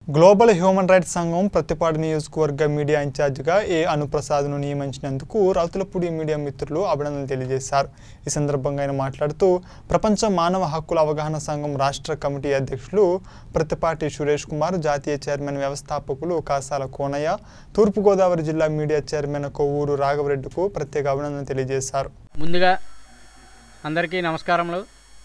global human rights సంఘం ప్రతిపాడు నియోజకవర్గ media ఇన్ఛార్జిగా ఏ అనుప్రసాద్ను నియమించినందుకు రౌతులపూడి మీడియా మిత్రులు అభినందనలు తెలియజేశారు ఈ సందర్భంగా ఆయన మాట్లాడుతూ ప్రపంచ మానవ హక్కుల అవగాహన సంఘం రాష్ట్ర కమిటీ అధ్యక్షులు ప్రతిపాటి సురేష్ కుమార్ జాతీయ చైర్మన్ వ్యవస్థాపకులు కాసాల కోనయ్య తూర్పుగోదావరి జిల్లా మీడియా చైర్మన్ కొవ్వూరు రాఘవరెడ్డికు ప్రత్యేక అభినందనలు తెలియజేశారు ముందుగా అందరికీ నమస్కారములు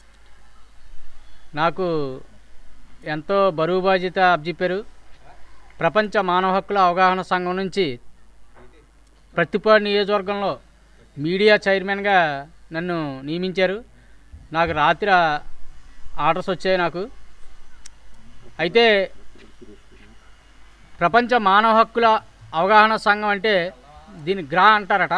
నాకు ఎంతో బరువు బాధ్యత అప్పచెప్పారు ప్రపంచ మానవ హక్కుల అవగాహన సంఘం నుంచి ప్రతిపాడు నియోజకవర్గంలో మీడియా చైర్మన్గా నన్ను నియమించారు నాకు రాత్రి ఆర్డర్స్ వచ్చాయి నాకు అయితే ప్రపంచ మానవ హక్కుల అవగాహన సంఘం అంటే దీని గ్రా అంటారట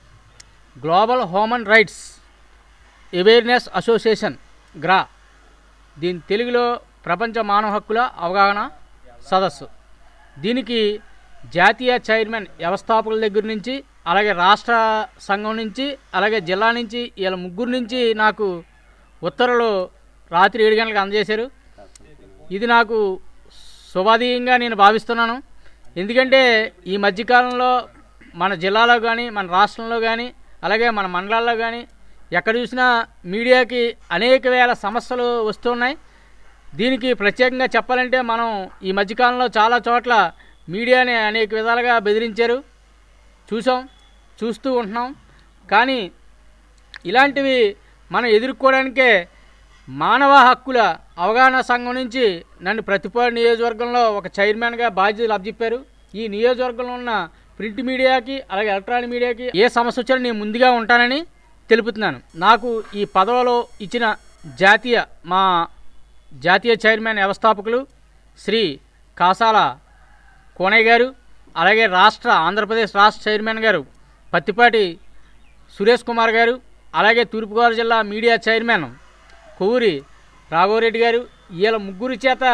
global human rights awareness association గ్రా దీని తెలుగులో ప్రపంచ మానవ హక్కుల అవగాహన సదస్సు దీనికి జాతీయ చైర్మన్ వ్యవస్థాపకుల దగ్గర నుంచి అలాగే రాష్ట్ర సంఘం నుంచి అలాగే జిల్లా నుంచి వీళ్ళ ముగ్గురు నుంచి నాకు ఉత్తర్వులు రాత్రి ఏడు గంటలకు అందజేశారు ఇది నాకు శుభాదీయంగా నేను భావిస్తున్నాను ఎందుకంటే ఈ మధ్యకాలంలో మన జిల్లాలో కానీ మన రాష్ట్రంలో కానీ అలాగే మన మండలాల్లో కానీ ఎక్కడ చూసినా మీడియాకి అనేక వేల సమస్యలు వస్తున్నాయి దీనికి ప్రత్యేకంగా చెప్పాలంటే మనం ఈ మధ్యకాలంలో చాలా చోట్ల మీడియాని అనేక విధాలుగా బెదిరించారు చూసాం చూస్తూ ఉంటున్నాం కానీ ఇలాంటివి మనం ఎదుర్కోవడానికే మానవ హక్కుల అవగాహన సంఘం నుంచి నన్ను ప్రతిపాడు నియోజకవర్గంలో ఒక చైర్మన్గా బాధ్యతలు అప్పచెప్పారు ఈ నియోజకవర్గంలో ఉన్న ప్రింట్ మీడియాకి అలాగే ఎలక్ట్రానిక్ మీడియాకి ఏ సమస్య వచ్చినా నేను ముందుగా ఉంటానని తెలుపుతున్నాను నాకు ఈ పదవిలో ఇచ్చిన జాతీయ మా జాతీయ చైర్మన్ వ్యవస్థాపకులు శ్రీ కాసాల కోనయ్య గారు అలాగే రాష్ట్ర ఆంధ్రప్రదేశ్ రాష్ట్ర చైర్మన్ గారు పత్తిపాటి సురేష్ కుమార్ గారు అలాగే తూర్పుగోదావరి జిల్లా మీడియా చైర్మన్ కొవ్వూరి రాఘవరెడ్డి గారు వీళ్ళ ముగ్గురు చేత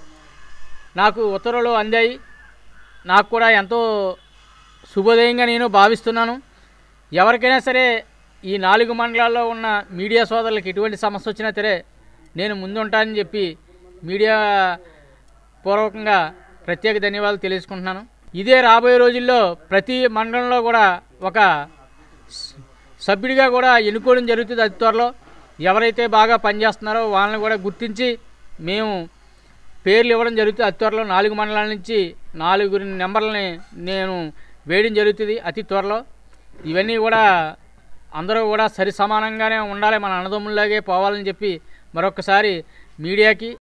నాకు ఉత్తర్వులు అందాయి నాకు కూడా ఎంతో శుభోదయంగా నేను భావిస్తున్నాను ఎవరికైనా సరే ఈ నాలుగు మండలాల్లో ఉన్న మీడియా సోదరులకు ఎటువంటి సమస్య వచ్చినా సరే నేను ముందుంటానని చెప్పి మీడియా పూర్వకంగా ప్రత్యేక ధన్యవాదాలు తెలియజేసుకుంటున్నాను ఇదే రాబోయే రోజుల్లో ప్రతి మండలంలో కూడా ఒక స- సభ్యుడిగా కూడా ఎన్నుకోవడం జరుగుతుంది అతి త్వరలో ఎవరైతే బాగా పనిచేస్తున్నారో వాళ్ళని కూడా గుర్తించి మేము పేర్లు ఇవ్వడం జరుగుతుంది అతి త్వరలో నాలుగు మండలాల నుంచి నాలుగు నెంబర్లని నేను వేయడం జరుగుతుంది అతి త్వరలో ఇవన్నీ కూడా అందరూ కూడా సరి సమానంగానే ఉండాలి మన అన్నదమ్ముల్లాగే పోవాలని చెప్పి మరొకసారి మీడియాకి